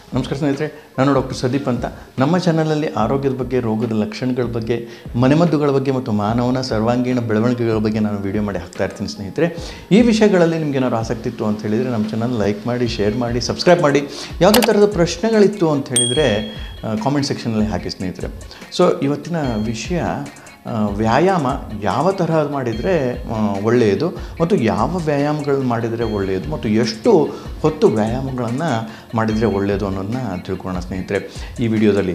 ನಮಸ್ಕಾರ ಸ್ನೇಹಿತರೆ ನಾನು ಡಾಕ್ಟರ್ ಸದೀಪ್ ಅಂತ ನಮ್ಮ ಚಾನಲಲ್ಲಿ ಆರೋಗ್ಯದ ಬಗ್ಗೆ ರೋಗದ ಲಕ್ಷಣಗಳ ಬಗ್ಗೆ ಮನೆಮದ್ದುಗಳ ಬಗ್ಗೆ ಮತ್ತು ಮಾನವನ ಸರ್ವಾಂಗೀಣ ಬೆಳವಣಿಗೆಗಳ ಬಗ್ಗೆ ನಾನು ವಿಡಿಯೋ ಮಾಡಿ ಹಾಕ್ತಾ ಇರ್ತೀನಿ ಸ್ನೇಹಿತರೆ ಈ ವಿಷಯಗಳಲ್ಲಿ ನಿಮ್ಗೆ ಏನಾದ್ರು ಆಸಕ್ತಿ ಇತ್ತು ಅಂತ ಹೇಳಿದರೆ ನಮ್ಮ ಚಾನಲ್ ಲೈಕ್ ಮಾಡಿ ಶೇರ್ ಮಾಡಿ ಸಬ್ಸ್ಕ್ರೈಬ್ ಮಾಡಿ ಯಾವುದೇ ಥರದ ಪ್ರಶ್ನೆಗಳಿತ್ತು ಅಂತ ಹೇಳಿದರೆ ಕಾಮೆಂಟ್ ಸೆಕ್ಷನಲ್ಲಿ ಹಾಕಿ ಸ್ನೇಹಿತರೆ ಸೊ ಇವತ್ತಿನ ವಿಷಯ ಆ, ವ್ಯಾಯಾಮ ಯಾವ ತರಹ ಮಾಡಿದರೆ ಒಳ್ಳೆಯದು ಮತ್ತು ಯಾವ ವ್ಯಾಯಾಮಗಳನ್ನ ಮಾಡಿದರೆ ಒಳ್ಳೆಯದು ಮತ್ತು ಎಷ್ಟು ಹೊತ್ತು ವ್ಯಾಯಾಮಗಳನ್ನು ಮಾಡಿದರೆ ಒಳ್ಳೆಯದು ಅನ್ನೋದನ್ನ ತಿಳ್ಕೊಳ್ಳೋಣ ಸ್ನೇಹಿತರೆ ಈ ವಿಡಿಯೋದಲ್ಲಿ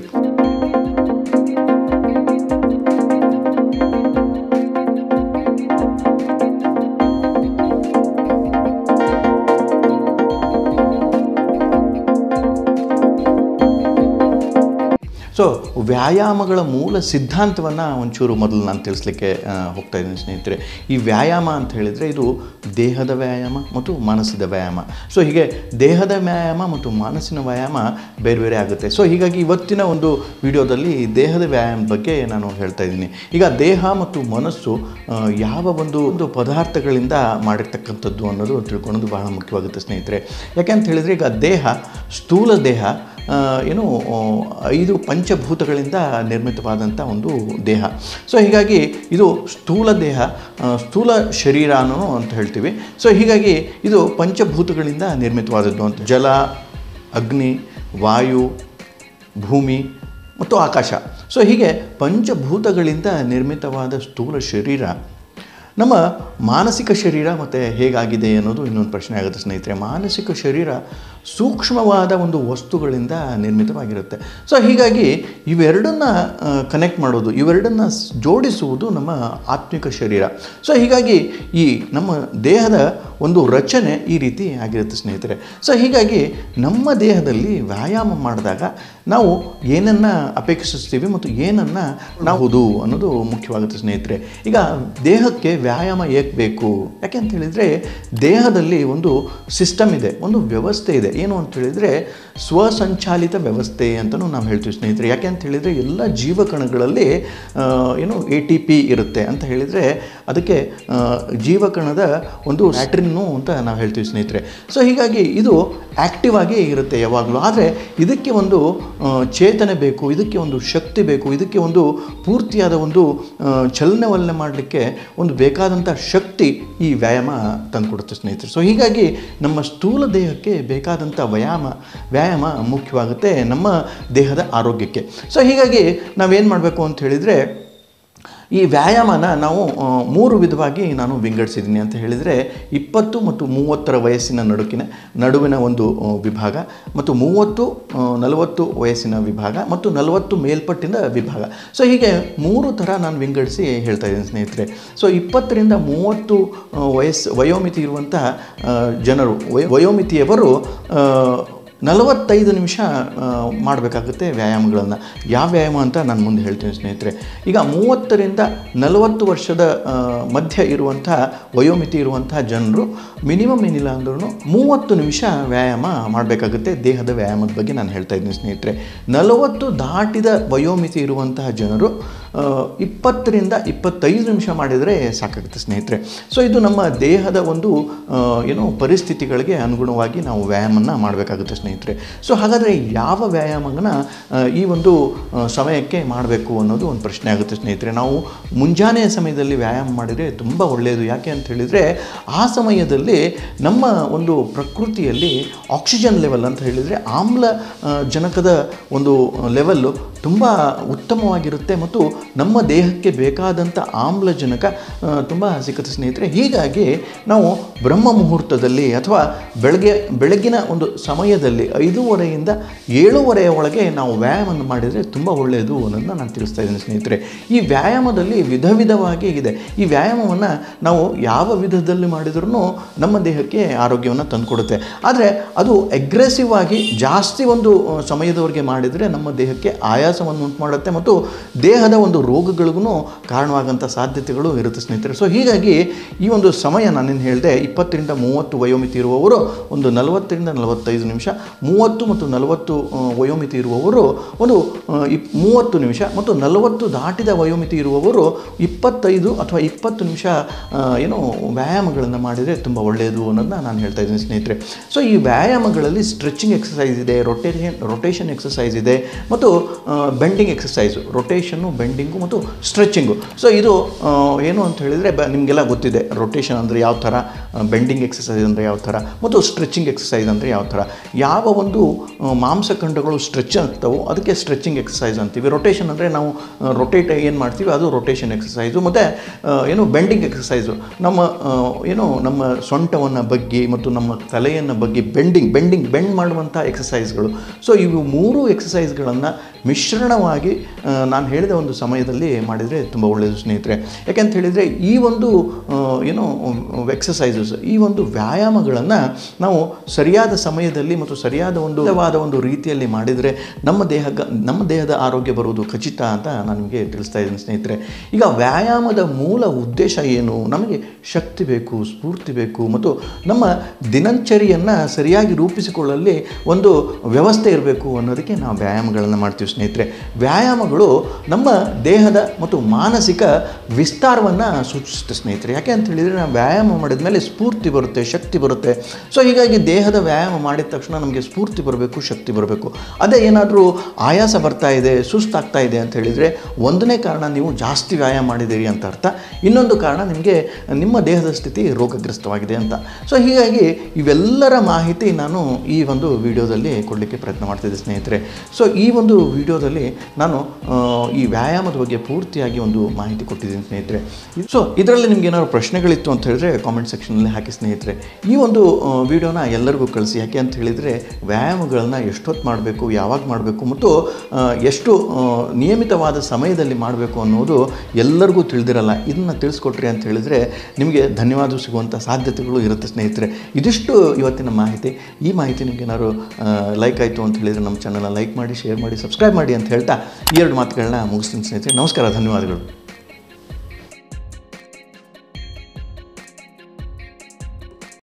ಸೊ ವ್ಯಾಯಾಮಗಳ ಮೂಲ ಸಿದ್ಧಾಂತವನ್ನು ಒಂಚೂರು ಮೊದಲು ನಾನು ತಿಳಿಸ್ಲಿಕ್ಕೆ ಆ, ಹೋಗ್ತಾ ಇದ್ದೀನಿ ಸ್ನೇಹಿತರೆ ಈ ವ್ಯಾಯಾಮ ಅಂತ ಹೇಳಿದರೆ ಇದು ದೇಹದ ವ್ಯಾಯಾಮ ಮತ್ತು ಮನಸ್ಸಿನ ವ್ಯಾಯಾಮ ಸೊ ಹೀಗೆ ದೇಹದ ವ್ಯಾಯಾಮ ಮತ್ತು ಮನಸ್ಸಿನ ವ್ಯಾಯಾಮ ಬೇರೆ ಬೇರೆ ಆಗುತ್ತೆ ಸೊ ಹೀಗಾಗಿ ಇವತ್ತಿನ ಒಂದು ವಿಡಿಯೋದಲ್ಲಿ ದೇಹದ ವ್ಯಾಯಾಮದ ಬಗ್ಗೆ ನಾನು ಹೇಳ್ತಾ ಇದ್ದೀನಿ ಈಗ ದೇಹ ಮತ್ತು ಮನಸ್ಸು ಆ, ಯಾವ ಒಂದು ಒಂದು ಪದಾರ್ಥಗಳಿಂದ ಮಾಡಿರ್ತಕ್ಕಂಥದ್ದು ಅನ್ನೋದು ತಿಳ್ಕೊಳ್ಳೋದು ಬಹಳ ಮುಖ್ಯವಾಗುತ್ತೆ ಸ್ನೇಹಿತರೆ ಯಾಕೆ ಅಂತ ಹೇಳಿದರೆ ಈಗ ದೇಹ ಸ್ಥೂಲ ದೇಹ ಆ, ಏನು ಆ, ಐದು ಪಂಚಭೂತಗಳಿಂದ ನಿರ್ಮಿತವಾದಂಥ ಒಂದು ದೇಹ ಸೊ ಹೀಗಾಗಿ ಇದು ಸ್ಥೂಲ ದೇಹ ಆ, ಸ್ಥೂಲ ಶರೀರ ಅನ್ನೋ ಅಂತ ಹೇಳ್ತೀವಿ ಸೊ ಹೀಗಾಗಿ ಇದು ಪಂಚಭೂತಗಳಿಂದ ನಿರ್ಮಿತವಾದದ್ದು ಅಂತ ಜಲ ಅಗ್ನಿ ವಾಯು ಭೂಮಿ ಮತ್ತು ಆಕಾಶ ಸೊ ಹೀಗೆ ಪಂಚಭೂತಗಳಿಂದ ನಿರ್ಮಿತವಾದ ಸ್ಥೂಲ ಶರೀರ ನಮ್ಮ ಮಾನಸಿಕ ಶರೀರ ಮತ್ತು ಹೇಗಾಗಿದೆ ಅನ್ನೋದು ಇನ್ನೊಂದು ಪ್ರಶ್ನೆ ಆಗುತ್ತೆ ಸ್ನೇಹಿತರೆ ಮಾನಸಿಕ ಶರೀರ ಸೂಕ್ಷ್ಮವಾದ ಒಂದು ವಸ್ತುಗಳಿಂದ ನಿರ್ಮಿತವಾಗಿರುತ್ತೆ ಸೊ ಹೀಗಾಗಿ ಇವೆರಡನ್ನ ಕನೆಕ್ಟ್ ಮಾಡೋದು ಇವೆರಡನ್ನ ಸ್- ಜೋಡಿಸುವುದು ನಮ್ಮ ಆತ್ಮಿಕ ಶರೀರ ಸೊ ಹೀಗಾಗಿ ಈ ನಮ್ಮ ದೇಹದ ಒಂದು ರಚನೆ ಈ ರೀತಿ ಆಗಿರುತ್ತೆ ಸ್ನೇಹಿತರೆ ಸೊ ಹೀಗಾಗಿ ನಮ್ಮ ದೇಹದಲ್ಲಿ ವ್ಯಾಯಾಮ ಮಾಡಿದಾಗ ನಾವು ಏನನ್ನು ಅಪೇಕ್ಷಿಸ್ತೀವಿ ಮತ್ತು ಏನನ್ನು ನಾವು ಅನ್ನೋದು ಮುಖ್ಯವಾಗುತ್ತೆ ಸ್ನೇಹಿತರೆ ಈಗ ದೇಹಕ್ಕೆ ವ್ಯಾಯಾಮ ಏಕೆ ಬೇಕು ಯಾಕೆ ಅಂತ ಹೇಳಿದರೆ ದೇಹದಲ್ಲಿ ಒಂದು ಸಿಸ್ಟಮ್ ಇದೆ ಒಂದು ವ್ಯವಸ್ಥೆ ಇದೆ ಏನು ಅಂತ ಹೇಳಿದರೆ ಸ್ವಸಂಚಾಲಿತ ವ್ಯವಸ್ಥೆ ಅಂತಲೂ ನಾವು ಹೇಳ್ತೀವಿ ಸ್ನೇಹಿತರೆ ಯಾಕೆ ಅಂತ ಹೇಳಿದರೆ ಎಲ್ಲ ಜೀವಕಣಗಳಲ್ಲಿ ಆ, ಏನು ಎ ಟಿ ಪಿ ಇರುತ್ತೆ ಅಂತ ಹೇಳಿದರೆ ಅದಕ್ಕೆ ಆ, ಜೀವಕಣದ ಒಂದು ಬ್ಯಾಟ್ರಿನ್ನು ಅಂತ ನಾವು ಹೇಳ್ತೀವಿ ಸ್ನೇಹಿತರೆ ಸೊ ಹೀಗಾಗಿ ಇದು ಆ್ಯಕ್ಟಿವ್ ಆಗಿ ಇರುತ್ತೆ ಯಾವಾಗಲೂ ಆದರೆ ಇದಕ್ಕೆ ಒಂದು ಆ, ಚೇತನೆ ಬೇಕು ಇದಕ್ಕೆ ಒಂದು ಶಕ್ತಿ ಬೇಕು ಇದಕ್ಕೆ ಒಂದು ಪೂರ್ತಿಯಾದ ಒಂದು ಆ, ಚಲನವಲನೆ ಮಾಡಲಿಕ್ಕೆ ಒಂದು ಬೇಕಾದಂಥ ಶಕ್ತಿ ಈ ವ್ಯಾಯಾಮ ತಂದುಕೊಡುತ್ತೆ ಸ್ನೇಹಿತರೆ ಸೊ ಹೀಗಾಗಿ ನಮ್ಮ ಸ್ಥೂಲ ದೇಹಕ್ಕೆ ಬೇಕಾದಂಥ ವ್ಯಾಯಾಮ ವ್ಯಾಯಾಮ ಮುಖ್ಯವಾಗುತ್ತೆ ನಮ್ಮ ದೇಹದ ಆರೋಗ್ಯಕ್ಕೆ ಸೊ ಹೀಗಾಗಿ ನಾವೇನು ಮಾಡಬೇಕು ಅಂತ ಹೇಳಿದರೆ ಈ ವ್ಯಾಯಾಮನ ನಾವು ಆ, ಮೂರು ವಿಧವಾಗಿ ನಾನು ವಿಂಗಡಿಸಿದ್ದೀನಿ ಅಂತ ಹೇಳಿದರೆ ಇಪ್ಪತ್ತು ಮತ್ತು ಮೂವತ್ತರ ವಯಸ್ಸಿನ ನಡುಕಿನ ನಡುವಿನ ಒಂದು ಆ, ವಿಭಾಗ ಮತ್ತು ಮೂವತ್ತು ಆ, ನಲವತ್ತು ವಯಸ್ಸಿನ ವಿಭಾಗ ಮತ್ತು ನಲವತ್ತು ಮೇಲ್ಪಟ್ಟಿನ ವಿಭಾಗ ಸೊ ಹೀಗೆ ಮೂರು ಥರ ನಾನು ವಿಂಗಡಿಸಿ ಹೇಳ್ತಾ ಇದ್ದೀನಿ ಸ್ನೇಹಿತರೆ ಸೊ ಇಪ್ಪತ್ತರಿಂದ ಮೂವತ್ತು ಆ, ವಯಸ್ಸು ವಯೋಮಿತಿ ಇರುವಂತಹ ಆ, ಜನರು ವಯೋ ವಯೋಮಿತಿಯವರು ಆ, ನಲವತ್ತೈದು ನಿಮಿಷ ಮಾಡಬೇಕಾಗುತ್ತೆ ವ್ಯಾಯಾಮಗಳನ್ನು ಯಾವ ವ್ಯಾಯಾಮ ಅಂತ ನಾನು ಮುಂದೆ ಹೇಳ್ತೀನಿ ಸ್ನೇಹಿತರೆ ಈಗ ಮೂವತ್ತರಿಂದ ನಲವತ್ತು ವರ್ಷದ ಆ, ಮಧ್ಯ ಇರುವಂಥ ವಯೋಮಿತಿ ಇರುವಂಥ ಜನರು ಮಿನಿಮಮ್ ಏನಿಲ್ಲ ಅಂದ್ರೂ ಮೂವತ್ತು ನಿಮಿಷ ವ್ಯಾಯಾಮ ಮಾಡಬೇಕಾಗುತ್ತೆ ದೇಹದ ವ್ಯಾಯಾಮದ ಬಗ್ಗೆ ನಾನು ಹೇಳ್ತಾ ಇದ್ದೀನಿ ಸ್ನೇಹಿತರೆ ನಲವತ್ತು ದಾಟಿದ ವಯೋಮಿತಿ ಇರುವಂತಹ ಜನರು ಆ, ಇಪ್ಪತ್ತರಿಂದ ಇಪ್ಪತ್ತೈದು ನಿಮಿಷ ಮಾಡಿದರೆ ಸಾಕಾಗುತ್ತೆ ಸ್ನೇಹಿತರೆ ಸೊ ಇದು ನಮ್ಮ ದೇಹದ ಒಂದು ಆ, ಏನು ಪರಿಸ್ಥಿತಿಗಳಿಗೆ ಅನುಗುಣವಾಗಿ ನಾವು ವ್ಯಾಯಾಮನ ಮಾಡಬೇಕಾಗುತ್ತೆ ಸ್ನೇಹಿತರೆ ಸೊ ಹಾಗಾದರೆ ಯಾವ ವ್ಯಾಯಾಮನ ಆ, ಈ ಒಂದು ಆ, ಸಮಯಕ್ಕೆ ಮಾಡಬೇಕು ಅನ್ನೋದು ಒಂದು ಪ್ರಶ್ನೆ ಆಗುತ್ತೆ ಸ್ನೇಹಿತರೆ ನಾವು ಮುಂಜಾನೆಯ ಸಮಯದಲ್ಲಿ ವ್ಯಾಯಾಮ ಮಾಡಿದರೆ ತುಂಬ ಒಳ್ಳೆಯದು ಯಾಕೆ ಅಂತ ಹೇಳಿದರೆ ಆ ಸಮಯದಲ್ಲಿ ನಮ್ಮ ಒಂದು ಪ್ರಕೃತಿಯಲ್ಲಿ ಆಕ್ಸಿಜನ್ ಲೆವೆಲ್ ಅಂತ ಹೇಳಿದರೆ ಆಮ್ಲ ಆ, ಜನಕದ ಒಂದು ಲೆವೆಲ್ಲು ತುಂಬ ಉತ್ತಮವಾಗಿರುತ್ತೆ ಮತ್ತು ನಮ್ಮ ದೇಹಕ್ಕೆ ಬೇಕಾದಂಥ ಆಮ್ಲಜನಕ ತುಂಬ ಸಿಗುತ್ತೆ ಸ್ನೇಹಿತರೆ ಹೀಗಾಗಿ ನಾವು ಬ್ರಹ್ಮ ಮುಹೂರ್ತದಲ್ಲಿ ಅಥವಾ ಬೆಳಗ್ಗೆ ಬೆಳಗಿನ ಒಂದು ಸಮಯದಲ್ಲಿ ಐದೂವರೆಯಿಂದ ಏಳುವರೆಯ ಒಳಗೆ ನಾವು ವ್ಯಾಯಾಮವನ್ನು ಮಾಡಿದರೆ ತುಂಬ ಒಳ್ಳೆಯದು ಅನ್ನೋದನ್ನ ನಾನು ತಿಳಿಸ್ತಾ ಇದ್ದೀನಿ ಸ್ನೇಹಿತರೆ ಈ ವ್ಯಾಯಾಮದಲ್ಲಿ ವಿಧ ವಿಧವಾಗಿ ಇದೆ ಈ ವ್ಯಾಯಾಮವನ್ನು ನಾವು ಯಾವ ವಿಧದಲ್ಲಿ ಮಾಡಿದ್ರೂ ನಮ್ಮ ದೇಹಕ್ಕೆ ಆರೋಗ್ಯವನ್ನು ತಂದುಕೊಡುತ್ತೆ ಆದರೆ ಅದು ಅಗ್ರೆಸಿವ್ ಆಗಿ ಜಾಸ್ತಿ ಒಂದು ಆ, ಸಮಯದವರೆಗೆ ಮಾಡಿದರೆ ನಮ್ಮ ದೇಹಕ್ಕೆ ಆಯಾಸವನ್ನು ಉಂಟು ಮಾಡುತ್ತೆ ಮತ್ತು ದೇಹದ ಒಂದು ಒಂದು ರೋಗಗಳಿಗೂ ಕಾರಣವಾಗಂಥ ಸಾಧ್ಯತೆಗಳು ಇರುತ್ತೆ ಸ್ನೇಹಿತರೆ ಸೊ ಹೀಗಾಗಿ ಈ ಒಂದು ಸಮಯ ನಾನೇನು ಹೇಳಿದೆ ಇಪ್ಪತ್ತರಿಂದ ಮೂವತ್ತು ವಯೋಮಿತಿ ಇರುವವರು ಒಂದು ನಲವತ್ತರಿಂದ ನಲವತ್ತೈದು ನಿಮಿಷ ಮೂವತ್ತು ಮತ್ತು ನಲವತ್ತು ಆ, ವಯೋಮಿತಿ ಇರುವವರು ಒಂದು ಆ, ಇಪ್ ಮೂವತ್ತು ನಿಮಿಷ ಮತ್ತು ನಲವತ್ತು ದಾಟಿದ ವಯೋಮಿತಿ ಇರುವವರು ಇಪ್ಪತ್ತೈದು ಅಥವಾ ಇಪ್ಪತ್ತು ನಿಮಿಷ ಆ, ಏನು ವ್ಯಾಯಾಮಗಳನ್ನು ಮಾಡಿದರೆ ತುಂಬ ಒಳ್ಳೆಯದು ಅನ್ನೋದನ್ನ ನಾನು ಹೇಳ್ತಾ ಇದ್ದೀನಿ ಸ್ನೇಹಿತರೆ ಸೊ ಈ ವ್ಯಾಯಾಮಗಳಲ್ಲಿ ಸ್ಟ್ರೆಚಿಂಗ್ ಎಕ್ಸಸೈಸ್ ಇದೆ ರೊಟೇಷನ್ ರೊಟೇಷನ್ ಎಕ್ಸಸೈಸ್ ಇದೆ ಮತ್ತು ಬೆಂಡಿಂಗ್ ಎಕ್ಸಸೈಸು ರೊಟೇಷನ್ನು ಬೆಂಡಿಂಗು ಮತ್ತು ಸ್ಟ್ರೆಚಿಂಗು ಸೊ ಇದು ಆ, ಏನು ಅಂತ ಹೇಳಿದರೆ ಬ ನಿಮಗೆಲ್ಲ ಗೊತ್ತಿದೆ ರೊಟೇಷನ್ ಅಂದರೆ ಯಾವ ಥರ ಬೆಂಡಿಂಗ್ ಎಕ್ಸಸೈಸ್ ಅಂದರೆ ಯಾವ ಥರ ಮತ್ತು ಸ್ಟ್ರೆಚಿಂಗ್ ಎಕ್ಸಸೈಸ್ ಅಂದರೆ ಯಾವ ಥರ ಯಾವ ಒಂದು ಆ, ಮಾಂಸಖಂಡಗಳು ಸ್ಟ್ರೆಚ್ ಆಗ್ತಾವೋ ಅದಕ್ಕೆ ಸ್ಟ್ರೆಚಿಂಗ್ ಎಕ್ಸಸೈಸ್ ಅಂತೀವಿ ರೊಟೇಷನ್ ಅಂದರೆ ನಾವು ರೊಟೇಟ್ ಏನು ಮಾಡ್ತೀವಿ ಅದು ರೊಟೇಷನ್ ಎಕ್ಸಸೈಸು ಮತ್ತು ಏನು ಬೆಂಡಿಂಗ್ ಎಕ್ಸಸೈಸು ನಮ್ಮ ಆ, ಏನು ನಮ್ಮ ಸೊಂಟವನ್ನು ಬಗ್ಗೆ ಮತ್ತು ನಮ್ಮ ತಲೆಯನ್ನು ಬಗ್ಗೆ ಬೆಂಡಿಂಗ್ ಬೆಂಡಿಂಗ್ ಬೆಂಡ್ ಮಾಡುವಂಥ ಎಕ್ಸಸೈಸ್ಗಳು ಸೊ ಇವು ಮೂರು ಎಕ್ಸಸೈಸ್ಗಳನ್ನು ಮಿಶ್ರಣವಾಗಿ ಆ, ನಾನು ಹೇಳಿದ ಒಂದು ಸಮಯದಲ್ಲಿ ಮಾಡಿದರೆ ತುಂಬ ಒಳ್ಳೆಯದು ಸ್ನೇಹಿತರೆ ಯಾಕೆಂತ ಹೇಳಿದರೆ ಈ ಒಂದು ಆ, ಏನು ಎಕ್ಸಸೈಸಸ್ ಈ ಒಂದು ವ್ಯಾಯಾಮಗಳನ್ನು ನಾವು ಸರಿಯಾದ ಸಮಯದಲ್ಲಿ ಮತ್ತು ಸರಿಯಾದ ಒಂದು ವಿಧವಾದ ಒಂದು ರೀತಿಯಲ್ಲಿ ಮಾಡಿದರೆ ನಮ್ಮ ದೇಹ ನಮ್ಮ ದೇಹದ ಆರೋಗ್ಯ ಬರುವುದು ಖಚಿತ ಅಂತ ನಾನು ನಿಮಗೆ ತಿಳಿಸ್ತಾ ಇದ್ದೀನಿ ಸ್ನೇಹಿತರೆ ಈಗ ವ್ಯಾಯಾಮದ ಮೂಲ ಉದ್ದೇಶ ಏನು ನಮಗೆ ಶಕ್ತಿ ಬೇಕು ಸ್ಫೂರ್ತಿ ಬೇಕು ಮತ್ತು ನಮ್ಮ ದಿನಚರಿಯನ್ನು ಸರಿಯಾಗಿ ರೂಪಿಸಿಕೊಳ್ಳಲ್ಲಿ ಒಂದು ವ್ಯವಸ್ಥೆ ಇರಬೇಕು ಅನ್ನೋದಕ್ಕೆ ನಾವು ವ್ಯಾಯಾಮಗಳನ್ನು ಮಾಡ್ತೀವಿ ಸ್ನೇಹಿತರೆ ವ್ಯಾಯಾಮಗಳು ನಮ್ಮ ದೇಹದ ಮತ್ತು ಮಾನಸಿಕ ವಿಸ್ತಾರವನ್ನು ಸೂಚಿಸುತ್ತೆ ಸ್ನೇಹಿತರೆ ಯಾಕೆ ಅಂತ ಹೇಳಿದರೆ ನಾವು ವ್ಯಾಯಾಮ ಮಾಡಿದ ಮೇಲೆ ಸ್ಫೂರ್ತಿ ಬರುತ್ತೆ ಶಕ್ತಿ ಬರುತ್ತೆ ಸೊ ಹೀಗಾಗಿ ದೇಹದ ವ್ಯಾಯಾಮ ಮಾಡಿದ ತಕ್ಷಣ ನಮಗೆ ಸ್ಫೂರ್ತಿ ಬರಬೇಕು ಶಕ್ತಿ ಬರಬೇಕು ಅದೇ ಏನಾದರೂ ಆಯಾಸ ಬರ್ತಾ ಇದೆ ಸುಸ್ತಾಗ್ತಾ ಇದೆ ಅಂತ ಹೇಳಿದರೆ ಒಂದನೇ ಕಾರಣ ನೀವು ಜಾಸ್ತಿ ವ್ಯಾಯಾಮ ಮಾಡಿದ್ದೀರಿ ಅಂತ ಅರ್ಥ ಇನ್ನೊಂದು ಕಾರಣ ನಿಮಗೆ ನಿಮ್ಮ ದೇಹದ ಸ್ಥಿತಿ ರೋಗಗ್ರಸ್ತವಾಗಿದೆ ಅಂತ ಸೊ ಹೀಗಾಗಿ ಇವೆಲ್ಲರ ಮಾಹಿತಿ ನಾನು ಈ ಒಂದು ವಿಡಿಯೋದಲ್ಲಿ ಕೊಡಲಿಕ್ಕೆ ಪ್ರಯತ್ನ ಮಾಡ್ತಿದ್ದೆ ಸ್ನೇಹಿತರೆ ಸೊ ಈ ಒಂದು ವಿಡಿಯೋದಲ್ಲಿ ನಾನು ಆ, ಈ ವ್ಯಾಯಾಮದ ಬಗ್ಗೆ ಪೂರ್ತಿಯಾಗಿ ಒಂದು ಮಾಹಿತಿ ಕೊಟ್ಟಿದ್ದೀನಿ ಸ್ನೇಹಿತರೆ ಸೊ ಇದರಲ್ಲಿ ನಿಮ್ಗೆ ಏನಾದ್ರು ಪ್ರಶ್ನೆಗಳಿತ್ತು ಅಂತ ಹೇಳಿದ್ರೆ ಕಾಮೆಂಟ್ ಸೆಕ್ಷನಲ್ಲಿ ಹಾಕಿ ಸ್ನೇಹಿತರೆ ಈ ಒಂದು ವಿಡಿಯೋನ ಎಲ್ಲರಿಗೂ ಕಳಿಸಿ ಯಾಕೆ ಅಂತ ಹೇಳಿದರೆ ವ್ಯಾಯಾಮಗಳನ್ನು ಎಷ್ಟೊತ್ತು ಮಾಡಬೇಕು ಯಾವಾಗ ಮಾಡಬೇಕು ಮತ್ತು ಆ, ಎಷ್ಟು ಆ, ನಿಯಮಿತವಾದ ಸಮಯದಲ್ಲಿ ಮಾಡಬೇಕು ಅನ್ನೋದು ಎಲ್ಲರಿಗೂ ತಿಳಿದಿರಲ್ಲ ಇದನ್ನು ತಿಳಿಸ್ಕೊಟ್ರಿ ಅಂತ ಹೇಳಿದರೆ ನಿಮಗೆ ಧನ್ಯವಾದ ಸಿಗುವಂಥ ಸಾಧ್ಯತೆಗಳು ಇರುತ್ತೆ ಸ್ನೇಹಿತರೆ ಇದಿಷ್ಟು ಇವತ್ತಿನ ಮಾಹಿತಿ ಈ ಮಾಹಿತಿ ನಿಮ್ಗೆ ಏನಾದ್ರು ಲೈಕ್ ಆಯಿತು ಅಂತ ಹೇಳಿದರೆ ನಮ್ಮ ಚಾನಲ್ನ ಲೈಕ್ ಮಾಡಿ ಶೇರ್ ಮಾಡಿ ಸಬ್ಸ್ಕ್ರೈಬ್ ಮಾಡಿ ಅಂತ ಹೇಳ್ತಾ ಈ ಎರಡು ಮಾತುಗಳನ್ನ ಮುಗಿಸ್ತೀನಿ ಸ್ನೇಹಿತರೆ ನಮಸ್ಕಾರ ಧನ್ಯವಾದಗಳು